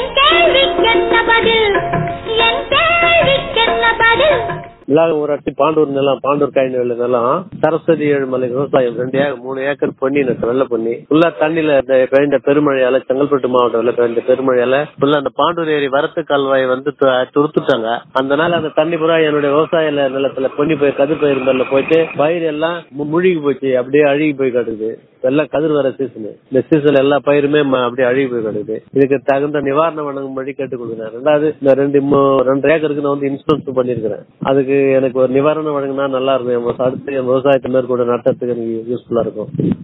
என் கேள்விக்கென்ன பதில் என் கேள்விக்கென்ன பதில் இல்லாத ஒரு அட்டி பாண்டூர் நிலம் பாண்டூர் காய் நிலம் சரஸ்வதி ஏழுமலை விவசாயம் ரெண்டு ஏக்கர் மூணு ஏக்கர் பொன்னி நட்டு வெள்ள பொன்னி ஃபுல்லா தண்ணியில இந்த பெய்ந்த பெருமழையால செங்கல்பட்டு மாவட்டத்துல பெய்ந்த பெருமழையால ஃபுல்லா அந்த பாண்டூர் ஏரி வரத்து கால்வாய் வந்து து- துருத்துட்டாங்க அந்த நாள் அந்த தண்ணி பூரா என்னுடைய விவசாய நிலத்துல பொன்னி போய் கதிர் பயிர் மேல போயிட்டு பயிர் எல்லாம் மு- முழுகி போச்சு அப்படியே அழுகி போய் கிடக்குது எல்லாம் கதிர் வர சீசன் இந்த சீசன் எல்லா பயிருமே ம- அப்படியே அழுகி போய் கிடக்குது இதுக்கு தகுந்த நிவாரணம் வழங்கும்படி கேட்டுக் கொடுக்குறேன் ரெண்டாவது இந்த ரெண்டு மூ- ரெண்டு ஏக்கருக்கு நான் வந்து இன்சூரன்ஸ் பண்ணிருக்கிறேன் அதுக்கு எனக்கு ஒரு நிவாரணம் வழங்கினா நல்லா இருக்கும் என் விவசா- அடுத்து என் விவசாயத்தை மேற்கொண்டு நடத்துறதுக்கு எனக்கு யூஸ்ஃபுல்லா இருக்கும்